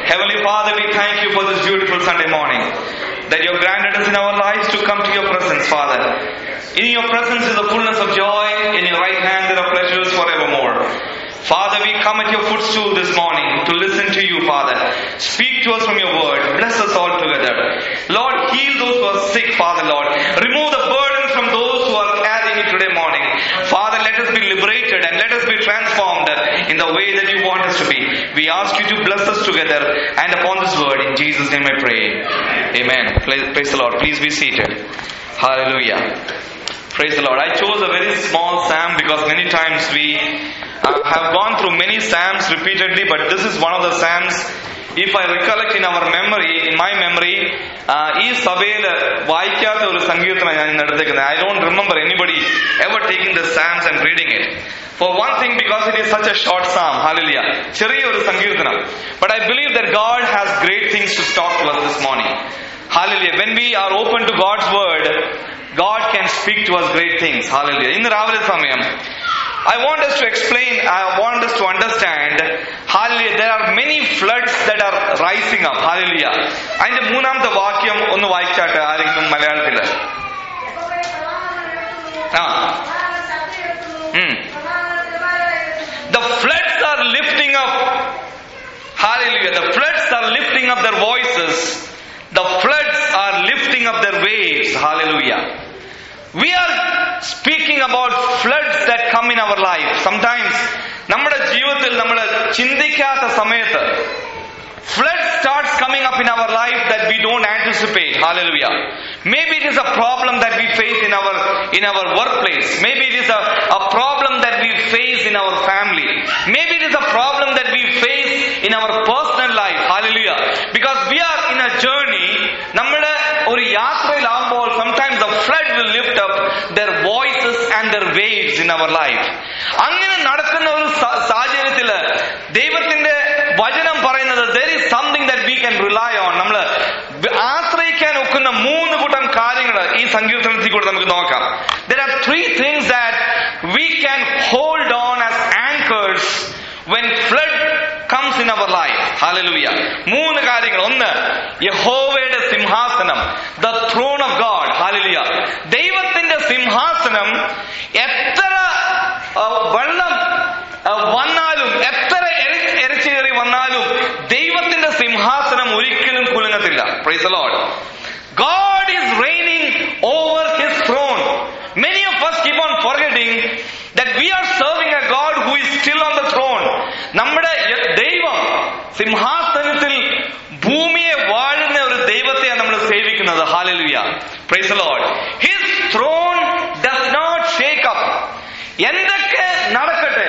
Heavenly Father, we thank you for this beautiful Sunday morning that you have granted us in our lives to come to your presence, Father. In your presence is the fullness of joy, in your right hand there are pleasures forevermore. Father, we come at your footstool this morning to listen to you, Father. Speak to us from your word. Bless us all together. Lord, heal those who are sick, Father, Lord. Remove the burdens from those who are carrying it today morning. Father, let us be liberated and let us be transformed in the way that you want us to be. We ask you to bless us together and upon this word. In Jesus' name I pray. Amen. Praise praise the Lord. Please be seated. Hallelujah. Praise the Lord. I chose a very small psalm because many times we uh, have gone through many psalms repeatedly, but this is one of the psalms. If I recollect in our memory, in my memory, uh, ഈ സഭയിൽ വായിക്കാത്ത ഒരു സങ്കീർത്തനം ഞാൻ ഇന്ന് എടുത്തേക്കുന്നത് I don't remember anybody ever taking the psalms and reading it for one thing because it is such a short psalm hallelujah ചെറിയൊരു സങ്കീർത്തനം but I believe that God has great things to stock to us this morning hallelujah when we are open to God's word God can speak to us great things. Hallelujah. ഇന്ന് രാവിലെ സമയം I want us to explain, I want us to understand, hallelujah, there are many floods that are rising up. Hallelujah. അതിന്റെ മൂന്നാമത്തെ വാക്യം ഒന്ന് വായിച്ചാട്ടെ ആരെങ്കിലും മലയാളത്തില് ആ ഉം. The floods are lifting up. Hallelujah. The floods are lifting up their voices. The floods are lifting up their waves. Hallelujah. We are speaking about floods that come in our life. Sometimes നമ്മുടെ ജീവിതത്തിൽ നമ്മൾ ചിന്തിക്കാത്ത സമയത്ത് flood starts coming up in our life that we don't anticipate hallelujah maybe it is a problem that we face in our in our workplace maybe it is a, a problem that we face in our family maybe it is a problem that we face in our personal life hallelujah because we are in a journey നമ്മുടെ ഒരു യാത്രയിലാകുമ്പോൾ sometimes the flood will lift up their voices and their waves in our life അങ്ങനെ നടക്കുന്ന ഒരു സ- സാഹചര്യത്തില് ദൈവത്തിന്റെ വചനം പറയുന്നത് there is something that we can rely on നമ്മൾ ആശ്രയിക്കാൻ ഒക്കുന്ന മൂന്ന് കൂട്ടം കാര്യങ്ങൾ ഈ സങ്കീർത്തനത്തിൽ കൂടെ നമുക്ക് നോക്കാം there are three things that we can hold on as anchors when flood comes in our life hallelujah മൂന്ന് കാര്യങ്ങൾ ഒന്ന് യഹോവയുടെ സിംഹാസനം the throne of god hallelujah ദൈവത്തിന്റെ സിംഹാസനം എത്ര ആ, വെള്ളം ആ, വന്നാലും എത്ര എര- എരച്ചേറി വന്നാലും ദൈവത്തിന്റെ സിംഹാസനം ഒരിക്കലും കുലുങ്ങത്തില്ല praise the lord god is reigning over his throne many of us keep on forgetting that we are serving a god who is still on the throne നമ്മുടെ യ- ദൈവം സിംഹാസനത്തിൽ ഭൂമിയെ വാഴുന്ന ഒരു ദൈവത്തെയാണ് നമ്മൾ സേവിക്കുന്നത് hallelujah praise Lord his throne does not shake up എന്തൊക്കെ നടക്കട്ടെ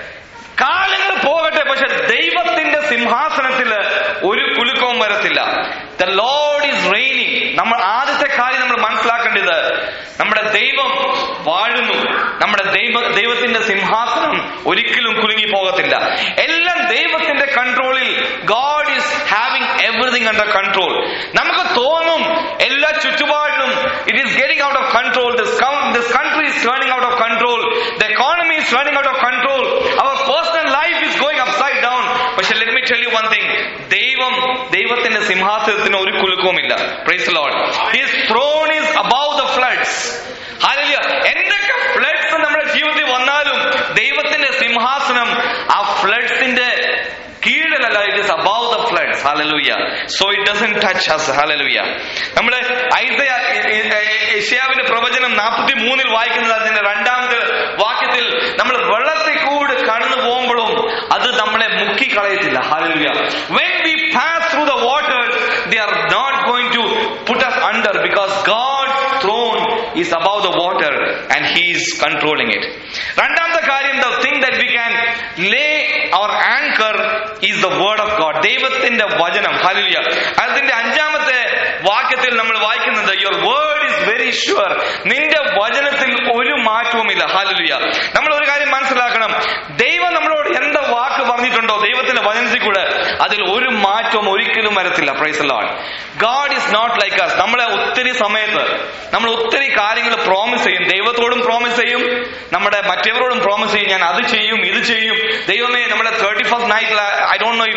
കാലങ്ങൾ പോകട്ടെ പക്ഷെ ദൈവത്തിന്റെ സിംഹാസനത്തിൽ ഒരു കുലുക്കവും വരത്തില്ല ദ ലോഡ് ഈസ് റെയിനിങ് നമ്മൾ ആദ്യത്തെ കാര്യം നമ്മൾ മനസ്സിലാക്കേണ്ടത് നമ്മുടെ ദൈവം വാഴുന്നു നമ്മുടെ ദൈവ ദൈവത്തിന്റെ സിംഹാസനം ഒരിക്കലും കുലുങ്ങി പോകത്തില്ല എല്ലാം ദൈവത്തിന്റെ കൺട്രോളിൽ God is having everything under control നമുക്ക് തോന്നും എല്ലാ ചുറ്റുപാടിലും it is getting out of control this this country is turning out of control the economy is turning out of control our personal life is going upside down പക്ഷെ let me tell you one thing ദൈവം ദൈവത്തിന്റെ സിംഹാസനത്തിന് ഒരു കുലുക്കവുമില്ല praise Lord his throne is above the floods hallelujah എന്തൊക്കെ floods നമ്മുടെ ജീവിതത്തിൽ വന്നാലും ദൈവത്തിന്റെ സിംഹാസനം ആ ഫ്ലഡ്സിന്റെ കീഴിലല്ല it is above the floods hallelujah so it doesn't touch us hallelujah നമ്മൾ ഐസയ യശയാവിന്റെ പ്രവചനം നാൽപ്പത്തി മൂന്നിൽ വായിക്കുന്നത് അതിന്റെ രണ്ടാമത്തെ വാക്യത്തിൽ നമ്മൾ വെള്ളത്തിൽ കൂട് കടന്നു പോകുമ്പോഴും അത് നമ്മളെ മുക്കിക്കളയത്തില്ല hallelujah when we pass through the waters they are not going to put us under because God's throne is above the water and he is controlling it രണ്ടാമത്തെ കാര്യം the thing that we can lay our anchor is the word of God ദൈവത്തിന്റെ വചനം hallelujah അതിന്റെ അഞ്ചാമത്തെ വാക്യത്തിൽ നമ്മൾ വായിക്കുന്നത് your word is very sure നിന്റെ വചനത്തിൽ ഒരു മാറ്റവുമില്ല ഹല്ലേലൂയ നമ്മൾ ഒരു കാര്യം മനസ്സിലാക്കണം ദൈവം നമ്മളോട് എന്ത് വാക്ക് പറഞ്ഞിട്ടുണ്ടോ ദൈവത്തിന്റെ വചനത്തിൽ കൂടെ അതിൽ ഒരു മാറ്റവും ഒരിക്കലും വരത്തില്ല praise Lord God is not like us നമ്മളെ ഒത്തിരി സമയത്ത് നമ്മൾ ഒത്തിരി കാര്യങ്ങൾ പ്രോമിസ് ചെയ്യും ദൈവത്തോടും പ്രോമിസ് ചെയ്യും നമ്മുടെ മറ്റവരോടും പ്രോമിസ് ചെയ്യും ഞാൻ അത് ചെയ്യും ഇത് ചെയ്യും ദൈവമേ നമ്മുടെ തേർട്ടി ഫസ്റ്റ് നൈറ്റിൽ I don't know if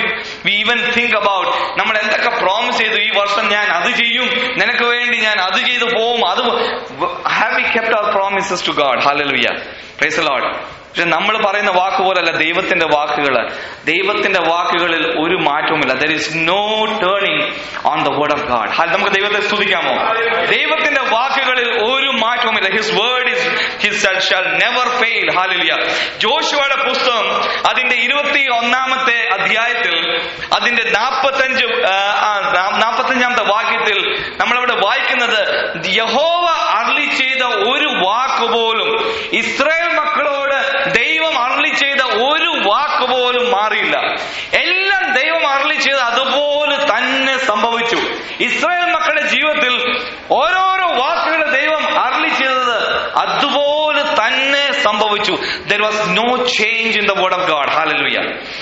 we even think about നമ്മൾ എന്തൊക്കെ പ്രോമിസ് ചെയ്തു ഈ വർഷം ഞാൻ അത് ചെയ്യും നിനക്ക് വേണ്ടി ഞാൻ അത് ചെയ്തു പോവും അത് have we kept our promises to God hallelujah praise Lord പക്ഷെ നമ്മൾ പറയുന്ന വാക്ക് പോലല്ല ദൈവത്തിന്റെ വാക്കുകൾ ദൈവത്തിന്റെ വാക്കുകളിൽ ഒരു മാറ്റവുമില്ല there is no turning on the word of God നമുക്ക് ദൈവത്തെ സ്തുതിക്കാമോ ദൈവത്തിന്റെ വാക്കുകളിൽ ഒരു മാറ്റവുമില്ല his word is his shall never fail hallelujah ജോഷുവയുടെ പുസ്തകം അതിന്റെ ഇരുപത്തി ഒന്നാമത്തെ അധ്യായത്തിൽ അതിന്റെ നാൽപ്പത്തഞ്ച് നാൽപ്പത്തഞ്ചാമത്തെ വാക്യത്തിൽ നമ്മളവിടെ വായിക്കുന്നത് യഹോവ അർളി ചെയ്ത ഒരു വാക്ക് പോലും ഇസ്രായേൽ മക്കളോട് ദൈവം അർളി ചെയ്ത ഒരു വാക്ക് പോലും മാറിയില്ല എല്ലാം ദൈവം അർളി ചെയ്ത് അതുപോലെ തന്നെ സംഭവിച്ചു ഇസ്രായേൽ മക്കളുടെ ജീവിതത്തിൽ ഓരോരോ വാക്കുകൾ ദൈവം അർളി ചെയ്തത് അതുപോലെ തന്നെ സംഭവിച്ചു there was no change in the word of God hallelujah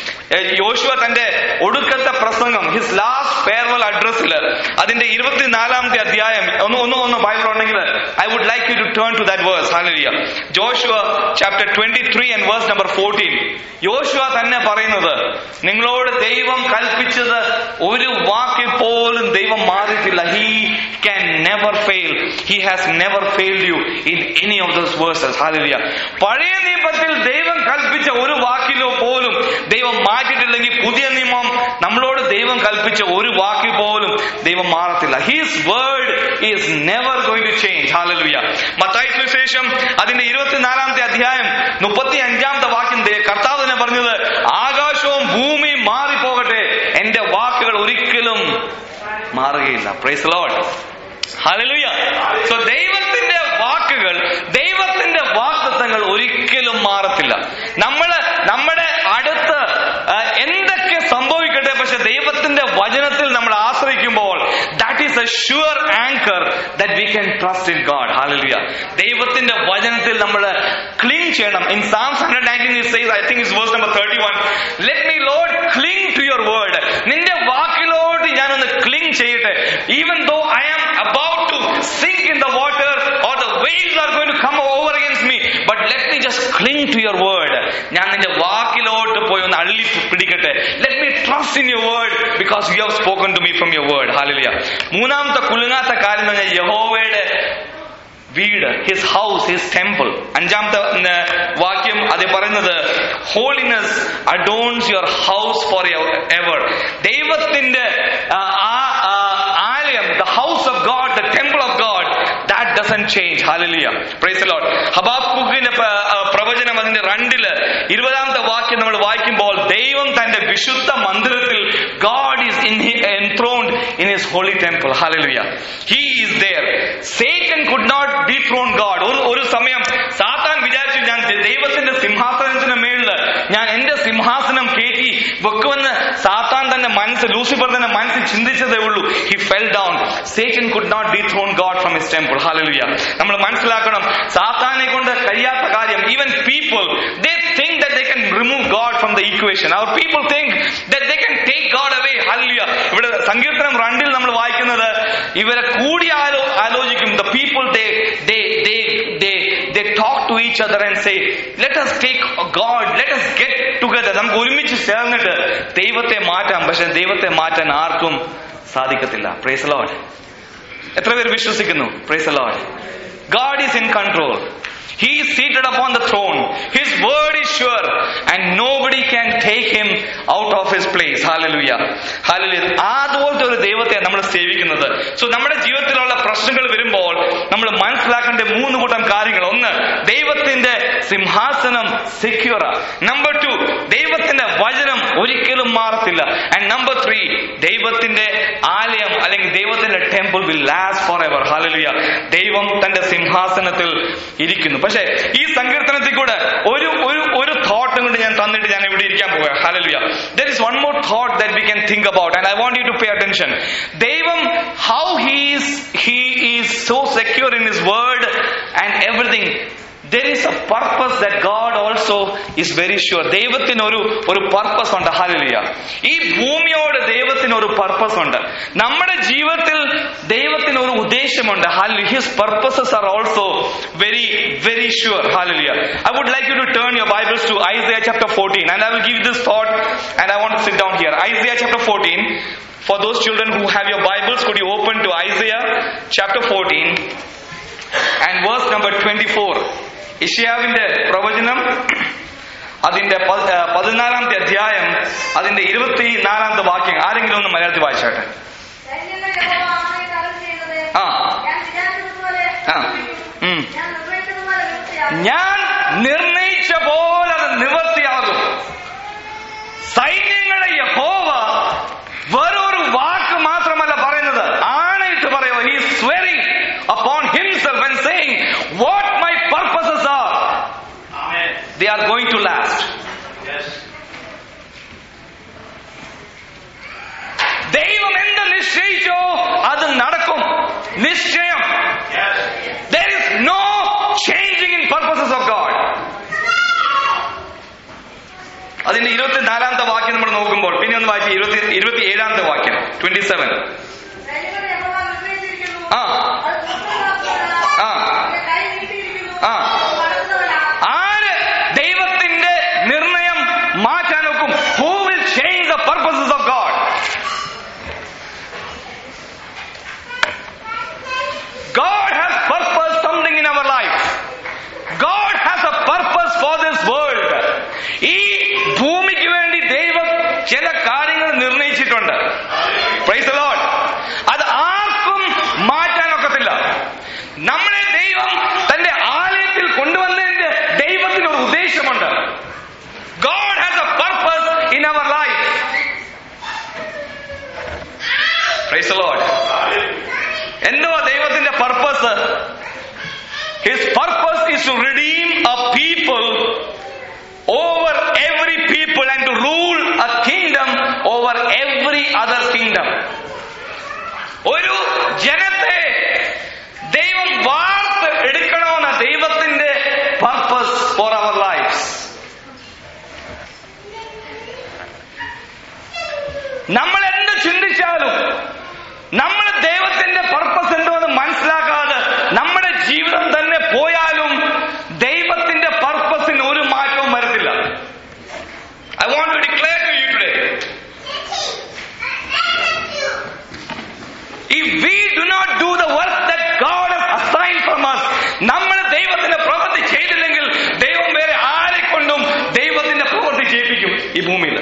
യോശുവ തന്റെ ഒടുക്കത്തെ പ്രസംഗം ഹിസ് ലാസ്റ്റ് ഫെയർവെൽ അഡ്രസ്സിൽ അതിന്റെ ഇരുപത്തിനാലാമത്തെ അധ്യായം ഒന്ന് ഒന്ന് ഒന്ന് ബൈബിൾ ഉണ്ടെങ്കിൽ I would like you to turn to that verse hallelujah Joshua chapter twenty three and verse number fourteen യോശുവ തന്നെ പറയുന്നത് നിങ്ങളോട് ദൈവം കൽപ്പിച്ചത് ഒരു വാക്കിൽ പോലും ദൈവം മാറിയിട്ടില്ല he can never fail he has never failed you in any of those verses hallelujah പഴയ നിയമത്തിൽ ദൈവം കൽപ്പിച്ച ഒരു വാക്കിലോ പോലും ദൈവം മാറ്റിയിട്ടില്ലെങ്കിൽ പുതിയ നിയമം നമ്മളോട് ദൈവം കൽപ്പിച്ച ഒരു വാക്കിൽ പോലും ദൈവം മാറത്തില്ല his word is never going to change hallelujah മത്തായി സുവിശേഷം അതിന്റെ ഇരുപത്തിനാലാമത്തെ അധ്യായം മുപ്പത്തി അഞ്ചാമത്തെ വാക്യം ദേ- കർത്താവ് തന്നെ പറഞ്ഞത് ആകാശവും ഭൂമിയും മാറിപ്പോകട്ടെ എന്റെ വാക്കുകൾ ഒരിക്കലും മാറുകയില്ല പ്രൈസ് ലോഡ് ഹല്ലേലൂയ സോ ദൈവത്തിന്റെ വാക്കുകൾ ദൈവത്തിന്റെ വാക്തത്വങ്ങൾ ഒരിക്കലും മാറത്തില്ല നമ്മള് നമ്മുടെ അടുത്ത് ആ, എന്തൊക്കെ സംഭവിക്കട്ടെ പക്ഷെ ദൈവത്തിന്റെ വചനത്തിൽ നമ്മൾ ആശ്രയിക്കുമ്പോൾ that is a sure anchor that we can trust in God hallelujah ദൈവത്തിന്റെ വചനത്തിൽ നമ്മൾ ക്ലീൻ ചെയ്യണം in psalms hundred nineteen I think is verse number thirty one let me Lord cling to your word നിന്റെ വാക്കിലോട്ട് ഞാനൊന്ന് cling ചെയ്യട്ടെ even though I am about to sink in the water or the waves are going to come over against me but let me just cling to your word ഞാൻ നിന്റെ വാക്കിലോട്ട് പോയി ഒന്ന് അള്ളി പിടിക്കട്ടെ let me trust in your word because you have spoken to me from your word hallelujah മൂന്നാമത്തെ കുലുങ്ങാത്ത കാര്യം എന്ന് പറഞ്ഞാൽ യഹോവയുടെ വീട് ഹിസ് ഹൗസ് ഹിസ് ടെമ്പിൾ അഞ്ചാമത്തെ ഉം, വാക്യം അത് പറയുന്നത് holiness adorns your house forever ദൈവത്തിന്റെ ആ, ആ ആ, ആലയം the house of God the temple of God that doesn't change hallelujah praise Lord ഹബാബുക്കിന്റെ പ്രവചനം അതിന്റെ രണ്ടില് ഇരുപതാമത്തെ വാക്യം നമ്മൾ വായിക്കുമ്പോൾ ദൈവം തന്റെ വിശുദ്ധ മന്ദിരത്തിൽ God is in enthroned in his holy temple hallelujah he is there satan could not dethrone god ഒരു ഒരു സമയം സാത്താൻ വിചാരിച്ചു ഞാൻ ദൈവത്തിന്റെ സിംഹാസനത്തിന് മേളില് ഞാൻ എന്റെ സിംഹാസനം കയറ്റി വെക്കുമെന്ന് സാത്താൻ തന്നെ മനസ്സ് ലൂസിഫർ തന്നെ മനസ്സിൽ ചിന്തിച്ചതേ ഉള്ളൂ he fell down Satan could not dethrone God from his temple hallelujah നമ്മൾ മനസ്സിലാക്കണം സാത്താനെ കൊണ്ട് കഴിയാത്ത കാര്യം even people they think that they can remove God from the equation. Our people think that they can take God away. Hallelujah. ഇവിടെ സങ്കീർത്തനം രണ്ടിൽ നമ്മൾ വായിക്കുന്നത് ഇവരെ കൂടി ആലോ ആലോചിക്കും the people they they they they they talk to each other and say let us take God let us get together നമുക്ക് ഒരുമിച്ച് ചേർന്നിട്ട് ദൈവത്തെ മാറ്റാം പക്ഷെ ദൈവത്തെ മാറ്റാൻ ആർക്കും സാധിക്കത്തില്ല പ്രൈസ് ലോഡ് എത്ര പേര് വിശ്വസിക്കുന്നു praise Lord God is in control He is seated upon the throne. His word is sure, and nobody can take him out of his place. Hallelujah. Hallelujah. അതുപോലത്തെ ഒരു ദൈവത്തെ നമ്മൾ സേവിക്കുന്നത് സോ നമ്മുടെ ജീവിതത്തിലുള്ള പ്രശ്നങ്ങൾ വരുമ്പോൾ നമ്മൾ മനസ്സിലാക്കേണ്ട മൂന്ന് കൂട്ടം കാര്യങ്ങൾ ഒന്ന് ദൈവത്തിന്റെ സിംഹാസനം സെക്യൂർ നമ്പർ ടു ദൈവത്തിന്റെ വചനം ഒരിക്കലും മാറത്തില്ല ആൻഡ് നമ്പർ ത്രീ ദൈവത്തിന്റെ ആലയം അല്ലെങ്കിൽ ദൈവത്തിന്റെ temple will last forever hallelujah ദൈവം തന്റെ സിംഹാസനത്തിൽ ഇരിക്കുന്നു പക്ഷേ ഈ സങ്കീർത്തനത്തിൽ കൂടെ ഒരു ഒരു ഒരു തോട്ടും കൊണ്ട് ഞാൻ തന്നിട്ട് ഞാൻ ഇവിടെ ഇരിക്കാൻ പോവുക hallelujah there is one more thought that we can think about and I want you to pay attention ദൈവം how he's he is so secure in his word and everything there is a purpose that God also is very sure. ദൈവത്തിന് ഒരു ഒരു purpose ഉണ്ട് ഹാലിയ ഈ ഭൂമിയോട് ദൈവത്തിന് ഒരു purpose ഉണ്ട് നമ്മുടെ ജീവിതത്തിൽ ദൈവത്തിന് ഒരു ഉദ്ദേശമുണ്ട് hallelujah his purposes are also very very sure hallelujah I would like you to turn your Bibles to Isaiah chapter 14 and I will give this thought and I want to sit down here. Isaiah chapter 14 for those children who have your Bibles, could you open to Isaiah chapter 14 and verse number 24? ഇഷ്യാവിന്റെ പ്രവചനം അതിന്റെ പ- ഏ, പതിനാലാമത്തെ അധ്യായം അതിന്റെ ഇരുപത്തിനാലാമത്തെ വാക്യം ആരെങ്കിലും ഒന്ന് മലയാളത്തിൽ വായിച്ചാട്ടെ സൈന്യങ്ങളുടെ യഹോവ ആണയിട്ട് അരുൾ ചെയ്യുന്നത്, ആ. ഞാൻ വിചാരിച്ചതുപോലെ ആ. സംഭവിക്കും. ഉം. ഞാൻ നിർവഹിച്ചതുപോലെ നിവൃത്തിയാകും. ഞാൻ നിർണയിച്ച പോലെ അത് നിവർത്തിയാകും സൈന്യങ്ങളെ യഹോവ വെറൊരു വാക്ക് മാത്രമല്ല പറയുന്നത് ആണയിട്ട് പറയുക he swearing upon himself and saying what my purposes are they are going to last ദൈവം എന്ത് നിശ്ചയിച്ചോ അത് നടക്കും നിശ്ചയം there is no changing in purposes of God അതിന്റെ ഇരുപത്തിനാലാമത്തെ വാക്യം നമ്മൾ നോക്കുമ്പോൾ പിന്നെ ഒന്ന് വായിച്ച് ഇരുപത്തി ഇരുപത്തി ഏഴാമത്തെ വാക്യം ട്വന്റി സെവൻ സൈന്യങ്ങളുടെ യഹോവ നിർവഹിച്ചിരിക്കുന്നു. ആ. അത് പൂർണ്ണമാക്കുകയില്ല. ആ. അവന്റെ കൈ നീട്ടിയിരിക്കുന്നു. ആ. അത് മടക്കുന്നവനാ. ആര് ദൈവത്തിന്റെ നിർണയം മാറ്റാൻ നോക്കും who will change the purposes of God God has purpose something in our life. God has a purpose for this world. ഈ ഭൂമിക്ക് വേണ്ടി ദൈവം ചില കാര്യങ്ങൾ നിർണയിച്ചിട്ടുണ്ട് പ്രൈസ് ലോഡ് അത് ആർക്കും മാറ്റാനൊക്കത്തില്ല നമ്മളെ ദൈവം തന്റെ ആലയത്തിൽ കൊണ്ടുവന്നതിന്റെ ദൈവത്തിന് ഒരു ഉദ്ദേശമുണ്ട് God has a purpose in our life. Praise the Lord. എന്തുവാ ദൈവത്തിന്റെ purpose his purpose is to redeem a people over every people and to rule a kingdom over every other kingdom ഒരു ജനത്തെ ദൈവം വാർത്ത് എടുക്കണമെന്ന ദൈവത്തിന്റെ പർപ്പസ് ഫോർ അവർ ലൈഫ് നമ്മൾ എന്ത് ചിന്തിച്ചാലും നമ്മൾ ദൈവത്തിന്റെ പർപ്പസ് എന്തുവെന്ന് മനസ്സിലാക്കാതെ നമ്മുടെ ജീവിതം തന്നെ പോയാലും ദൈവത്തിന്റെ പർപ്പസിന് ഒരു മാറ്റവും വരത്തില്ല I want to declare to you today If we do not do the work that God has assigned from us, നമ്മൾ ദൈവത്തിന്റെ പ്രവൃത്തി ചെയ്തില്ലെങ്കിൽ ദൈവം വേറെ ആരെ കൊണ്ടും ദൈവത്തിന്റെ പ്രവൃത്തി ചെയ്യിപ്പിക്കും ഈ ഭൂമിയിൽ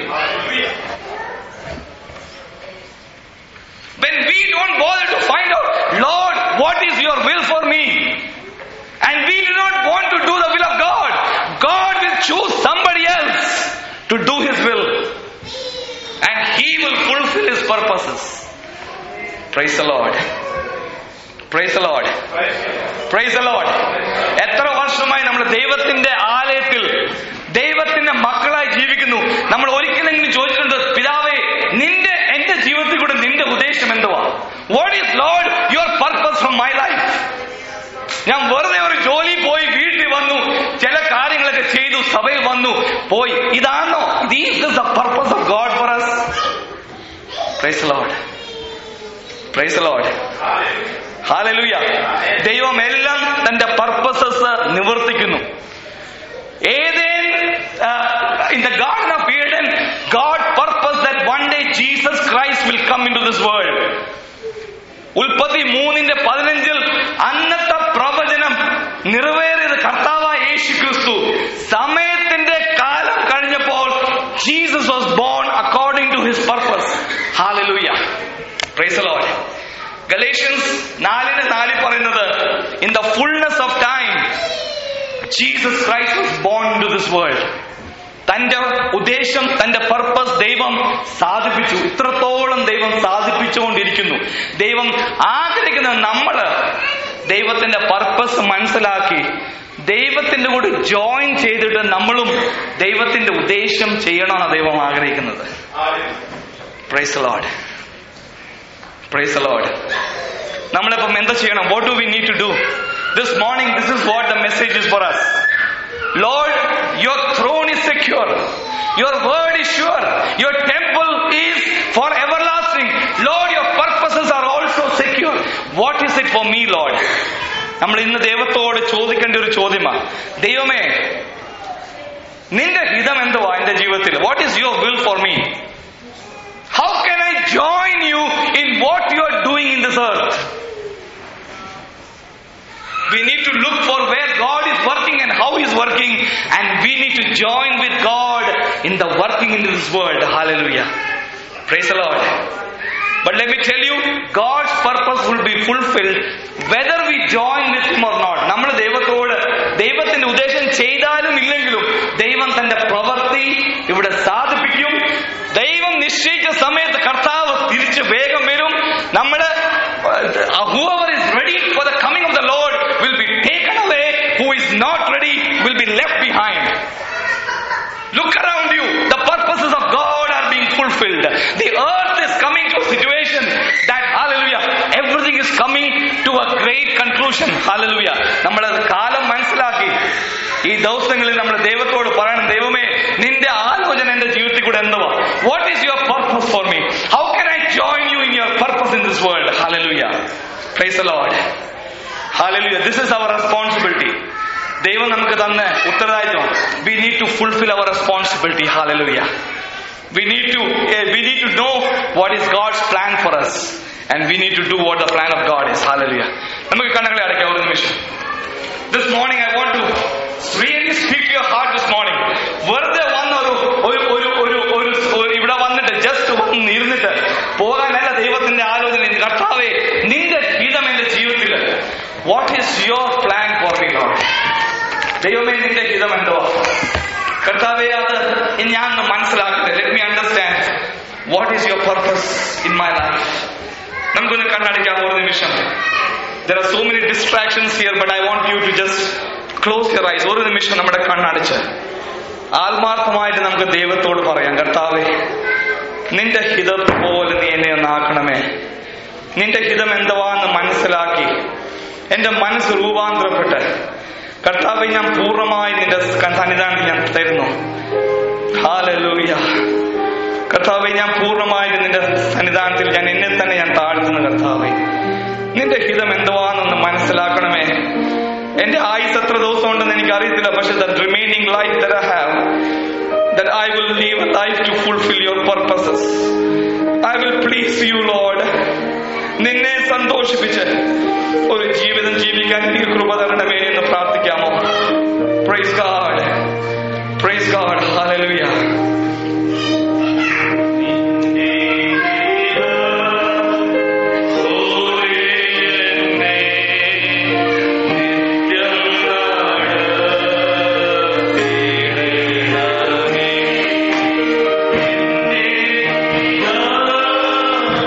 When we don't bother to find out, Lord, what is your will for me? And we do not want to do the will of God, God will choose somebody else to do His will. And He will fulfill His purposes. Praise the Lord. Praise the Lord. Praise the Lord. എത്ര വർഷമായി നമ്മൾ ദൈവത്തിന്റെ ആലയത്തിൽ ദൈവത്തിന്റെ മക്കളായി ജീവിക്കുന്നു നമ്മൾ ഒരിക്കലെങ്കിലും ചോദിച്ചിട്ടുണ്ട് പിതാവേ നിന്റെ എന്റെ ജീവിതത്തിൽ കൂടെ നിന്റെ ഉദ്ദേശം എന്തുവാ what is Lord your purpose from my life ഞാൻ വെറുതെ ഒരു ജോലി പോയി വീട്ടിൽ വന്നു ചില കാര്യങ്ങളൊക്കെ ചെയ്തു സഭയിൽ വന്നു പോയി ഇതാണോ these is the purpose of God for us praise Lord praise Lord hallelujah ദൈവം എല്ലാം തന്റെ പർപ്പസസ് നിവർത്തിക്കുന്നു ഏതേൻ in the garden of Eden God purpose that one day Jesus Christ will come into this world ഉൽപ്പത്തി മൂന്നിന്റെ പതിനഞ്ചിൽ അന്നത്തെ പ്രവചനം നിറവേറിയത് കർത്താവായ യേശു ക്രിസ്തു സമയത്തിന്റെ കാലം കഴിഞ്ഞപ്പോൾ Jesus was born according to his purpose hallelujah praise Lord Galatians നാലിന് നാലിൽ പറയുന്നത് in the fullness of time Jesus Christ was born to this world തന്റെ ഉദ്ദേശം തന്റെ പർപ്പസ് ദൈവം സാധിപ്പിച്ചു ഇത്രത്തോളം ദൈവം സാധിപ്പിച്ചുകൊണ്ടിരിക്കുന്നു ദൈവം ആഗ്രഹിക്കുന്ന നമ്മള് ദൈവത്തിന്റെ പർപ്പസ് മനസ്സിലാക്കി ദൈവത്തിന്റെ കൂടെ ജോയിൻ ചെയ്തിട്ട് നമ്മളും ദൈവത്തിന്റെ ഉദ്ദേശം ചെയ്യണമെന്നാണ് ദൈവം ആഗ്രഹിക്കുന്നത് പ്രൈസ് ലോഡ് പ്രൈസ് ലോഡ് നമ്മളിപ്പം എന്താ ചെയ്യണം what do we need to do this morning this is what the message is for us Lord, your throne is secure. Your word is sure. Your temple is for everlasting. Lord, your purposes are also secure. What is it for me, Lord? നമ്മൾ ഇന്ന് ദൈവത്തോട് ചോദിക്കേണ്ട ഒരു ചോദ്യമാണ് ദൈവമേ നിന്റെ ഹിതം എന്തുവാ എന്റെ ജീവിതത്തിൽ what is your will for me how can I join you in what you are doing in this earth We need to look for where God is working and how He is working, and we need to join with God in the working in this world. Hallelujah. Praise the Lord. But let me tell you, God's purpose will be fulfilled whether we join with Him or not. നമ്മൾ ദൈവത്തോട് ദൈവത്തിന്റെ ഉദ്ദേശം ചെയ്താലും ഇല്ലെങ്കിലും ദൈവം തന്റെ പ്രവൃത്തി ഇവിടെ സാധിപ്പിക്കും ദൈവം നിശ്ചയിച്ച സമയത്ത് കർത്താവ് തിരിച്ച് വേഗം വരും നമ്മുടെ whoever is ready for the coming of the Lord will be taken away who is not ready will be left behind Look around you. The purposes of God are being fulfilled. The earth is coming to a situation that, hallelujah, everything is coming to a great conclusion. Hallelujah. നമ്മളത് കാലം മനസ്സിലാക്കി ഈ ദിവസങ്ങളിൽ നമ്മൾ ദൈവത്തോട് പറയണം ദൈവമേ നിന്റെ ആലോചന എന്റെ ജീവിതത്തിൽ കൂടെ എന്തുവാ what is your purpose for me how can I join you in your purpose in this world hallelujah praise Lord hallelujah this is our responsibility ദൈവം നമുക്ക് തന്ന ഉത്തരവാദിത്വം we need to fulfil our responsibility hallelujah we need to we need to know what is God's plan for us and we need to do what the plan of God is hallelujah നമുക്ക് കണ്ണുകളെ അടയ്ക്കാം ഒരു നിമിഷം this morning I want to really speak your heart this morning വെറുതെ വന്ന ഒരു ഒരു ഒരു ഒരു ഒരു ഒരു ഇവിടെ വന്നിട്ട് ജസ്റ്റ് വന്ന് ഇരുന്നിട്ട് പോകാനല്ല ദൈവത്തിന്റെ ആലോചന കർത്താവേ നിന്റെ ഹിതം എന്റെ ജീവിതത്തിൽ what is your plan for me Lord ദൈവമേ നിന്റെ ഹിതം എന്തുവാ കർത്താവേ അത് ഞാൻ ഒന്ന് മനസ്സിലാക്കട്ടെ let me understand what is your purpose in my life നമുക്കൊന്ന് കണ്ണടയ്ക്കാം ഒരു നിമിഷം there are so many distractions here but I want you to just close your eyes ഒരു നിമിഷം നമ്മുടെ കണ്ണടച്ച് ആത്മാർത്ഥമായിട്ട് നമുക്ക് ദൈവത്തോട് പറയാം കർത്താവേ നിന്റെ ഹിതം പോലെ നീ എന്നെ ഒന്നാക്കണമേ നിന്റെ ഹിതം എന്തുവാന്ന് മനസ്സിലാക്കി എന്റെ മനസ്സ് രൂപാന്തരപ്പെട്ട് കർത്താവെ ഞാൻ പൂർണ്ണമായി നിന്റെ സന്നിധാനത്തിൽ ഞാൻ തരുന്നു ഹാലലൂയ കർത്താവെ ഞാൻ പൂർണ്ണമായിട്ട് നിന്റെ സന്നിധാനത്തിൽ ഞാൻ എന്നെ തന്നെ ഞാൻ താഴ്ത്തുന്നു കർത്താവെ നിന്റെ ഹിതം എന്തുവാണെന്ന് മനസ്സിലാക്കണമേ എന്റെ ആയുസ് എത്ര ദിവസം ഉണ്ടെന്ന് എനിക്ക് അറിയത്തില്ല പക്ഷെ the remaining life there I have that I will live a life to fulfill your purposes. I will please you, Lord. നിന്നെ സന്തോഷിപ്പിച്ച് ഒരു ജീവിതം ജീവിക്കാൻ എനിക്ക് കൃപ തരണമേ എന്ന് പ്രാർത്ഥിക്കാമോ praise God praise God hallelujah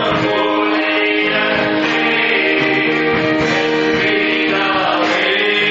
Thank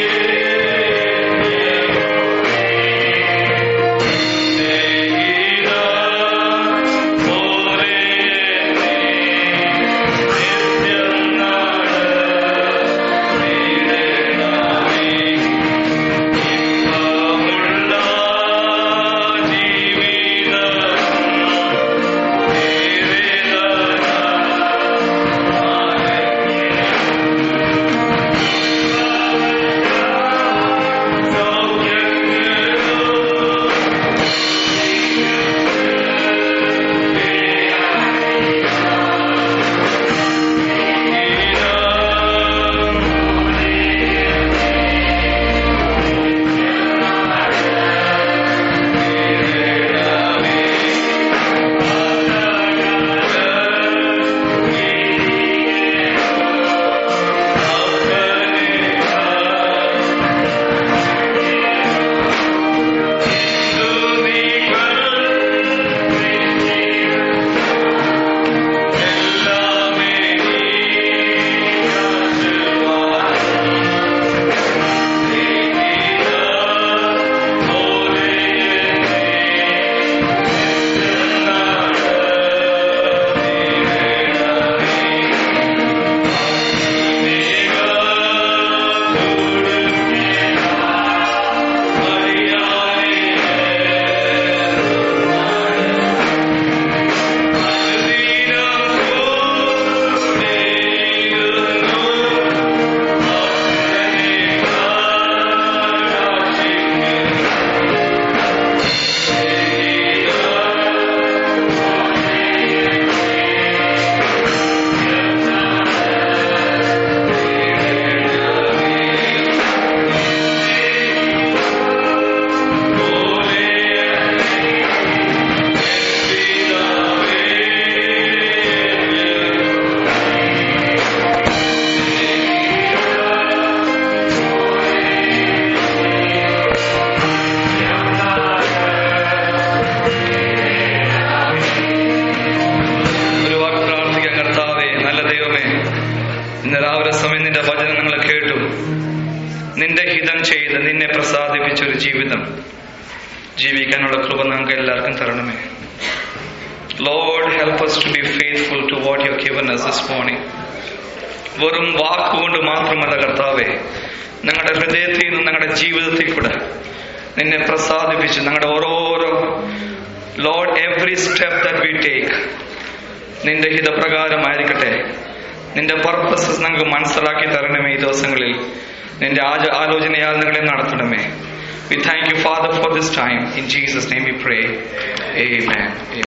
ഇന്ന് രാവിലെ സമയം നിന്റെ വചനം നിങ്ങൾ കേട്ടു നിന്റെ ഹിതം ചെയ്ത് നിന്നെ പ്രസാദിപ്പിച്ച ഒരു ജീവിതം ജീവിക്കാനുള്ള കൃപ നമുക്ക് എല്ലാവർക്കും തരണമേ Lord help us to be faithful to what you have given us this morning വെറും വാക്കുകൊണ്ട് മാത്രമല്ല കർത്താവേ ഞങ്ങളുടെ ഹൃദയത്തിൽ നിന്നും ഞങ്ങളുടെ ജീവിതത്തിൽ കൂടെ നിന്നെ പ്രസാദിപ്പിച്ച് ഞങ്ങളുടെ ഓരോരോ Lord every step that we take നിന്റെ ഹിതപ്രകാരമായിരിക്കട്ടെ നിന്റെ പർപ്പസസ് ഞങ്ങൾക്ക് മനസ്സിലാക്കി തരണമേ ഈ ദിവസങ്ങളിൽ നിന്റെ ആച ആലോചനയാൽ ഞങ്ങളെ നടത്തണമേ we thank you Father for this time in Jesus name we pray Amen. Amen.